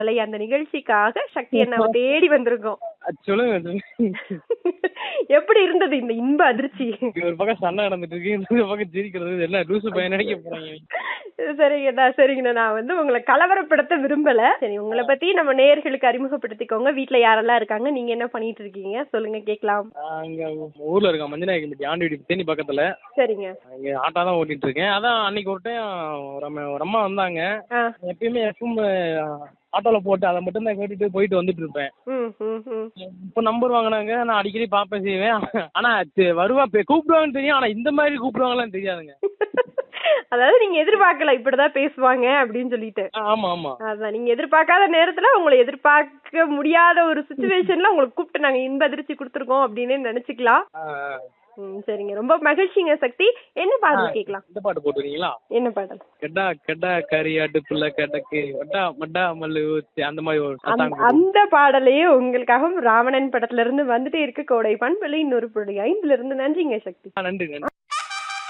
இல்லை, அந்த நிகழ்ச்சிக்காக சக்தி அண்ணாவை தேடி வந்திருக்கோம் அது சொல்லுங்க சொல்லுங்க. எப்படி இருந்தது இந்த இன்ப அதிர்ச்சி இங்க ஒரு பக்கம் சண்டை நடந்துட்டு இருக்கு இந்த பக்கம் சிரிக்கிறது என்ன லூசு பையன் நினைக்க போறாங்க சரிங்கண்ணா சரிங்கண்ணா நான் வந்து உங்களை கலவரப்படுத்த விரும்பல சரி உங்களை பத்தி நம்ம நேயர்களுக்கு அறிமுகப்படுத்திக்கோங்க வீட்ல யாரெல்லாம் இருக்காங்க நீங்க என்ன பண்ணிட்டு இருக்கீங்க சொல்லுங்க கேக்கலாம் நான் இங்க ஊர்ல இருக்கேன் மஞ்சநாயக்கம்பட்டி ஆண்டு வீடு தேனி பக்கத்துல சரிங்க இங்க ஆட்டோ தான் ஓட்டிட்டு இருக்கேன் அதான் அன்னைக்கு ஒரு டைம் ஒரு அம்மா ஒரு அம்மா வந்தாங்க ஆ எப்பயுமே எஃப்எம் ஆட்டோல போட்டு அதை மட்டும் தான் கேட்டுட்டு போயிட்டு வந்துட்டு இருப்பேன் ம் ம் ம் இப்போ நம்பர் வாங்கினாங்க நான் அடிக்கடி பார்ப்பேன் செய்வேன் ஆனா தி- வருவா பே- கூப்பிடுவாங்கன்னு தெரியும் ஆனா இந்த மாதிரி கூப்பிடுவாங்களான்னு தெரியாதுங்க அதாவது நீங்க எதிர்பார்க்கல இப்படிதான் பேசுவாங்க அப்படின்னு சொல்லிட்டு ஆ, ஆமா ஆமா அதான் நீங்க எதிர்பார்க்காத நேரத்துல உங்களை எதிர்பார்க்க முடியாத ஒரு சுச்சுவேஷன்ல உங்களை கூப்பிட்டு நாங்க இன்ப அதிர்ச்சி கொடுத்துருக்கோம் அப்படின்னு நினைச்சுக்கலாம் ஆ, ஆ. ம் சரிங்க ரொம்ப மகிழ்ச்சிங்க சக்தி என்ன பாடல் கேட்கலாம் இந்த பாட்டு போட்டுருக்கீங்களா என்ன பாடல் கெட்டா கெட்டா கறி அடுப்புல கெட்டக்கு வட்டா மட்டா மல்லு ஊத்தி அந்த மாதிரி ஒரு அந்த- song அந்த பாடலையே உங்களுக்காக ராவணன் படத்துல இருந்து வந்துட்டே இருக்கு கோடை பண்பலை இன்னொரு புள்ளி ஐந்துல இருந்து நன்றிங்க சக்தி ஆ, நன்றி நன்றி